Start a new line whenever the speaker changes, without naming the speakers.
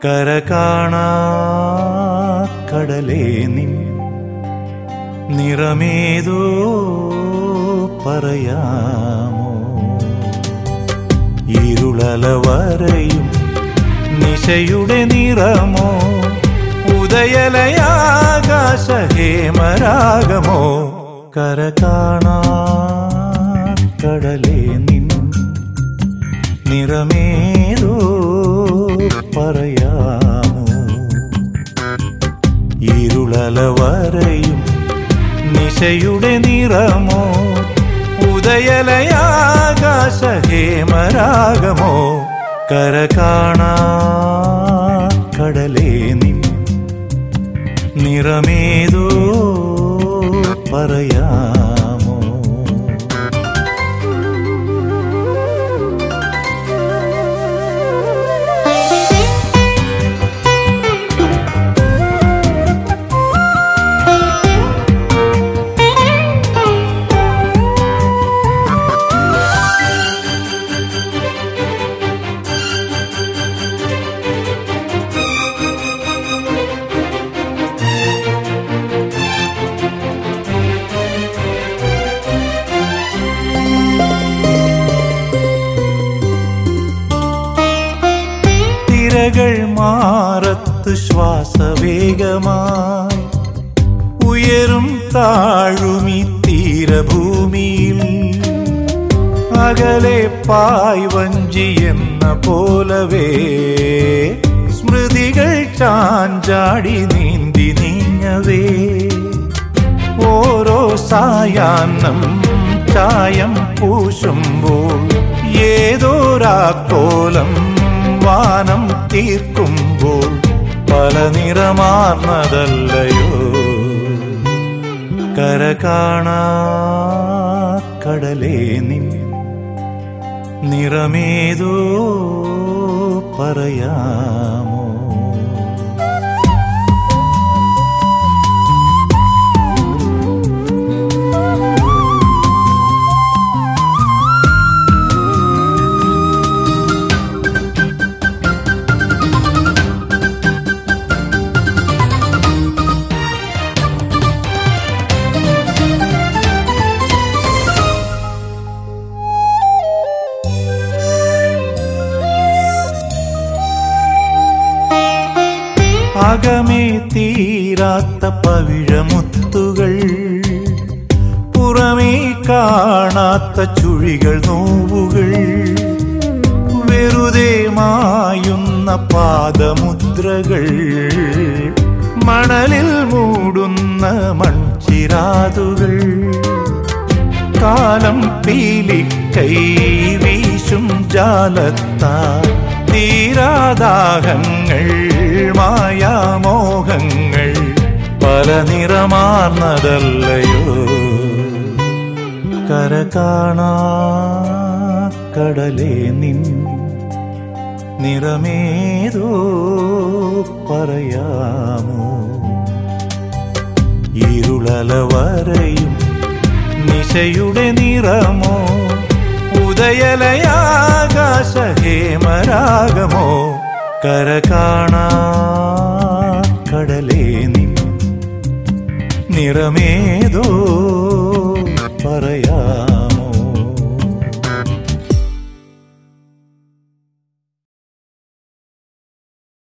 കര കാണാ കടലേ നിൻ നിറമേതോ പറയാമോ ഇരുളലവരയും നിശയുടെ നിറമോ ഉദയലയാകാശഹേമരാഗമോ കര കാണാ കടലേ നിൻ നിറമേതോ പറയാമോ ഇരുളലവരയും നിശയുടെ നിറമോ ഉദയലയാകാശഹേമരാഗമോ കര കാണാ കടലേ നിൻ നിറമേതോ പറയാമോ തിരകൾ മാറത്ത് ശ്വാസവേഗമായി ഉയരും താഴുമി തീരഭൂമിയിൽ അകലെ പായ് വഞ്ചി എന്ന പോലവേ സ്മൃതികൾ ചാഞ്ചാടി നീന്തി നീങ്ങവേ ഓരോ സായാഹ്നം ചായം പൂശുമ്പോൾ ഏതോരാക്കോലം വാനം തീർക്കുമ്പോൾ പല നിറമാർന്നതല്ലയോ കര കാണാ കടലേ നിൻ നിറമേതോ പറയാമോ അകമേ തീരാത്ത പവിഴമുത്തുകൾ പുറമേ കാണാത്ത ചുഴികൾ നോവുകൾ വെറുതെ മായുന്ന പാദമുദ്രകൾ മണലിൽ മൂടുന്ന മൺചിരാതുകൾ കാലം പീലിക്കൈ വീശും ജാലത്താ തീരാദാഹങ്ങൾ മായാമോഹങ്ങൾ പല നിറമാർന്നതല്ലയോ കര കാണാ കടലേ നിൻ നിറമേതോ പറയാമോ ഇരുളലവരയും നിശയുടെ നിറമോ ഉദയലയാകാശഹേമരാഗമോ കര കാണാ കടലേ നിൻ നിറമേതോ പറയാ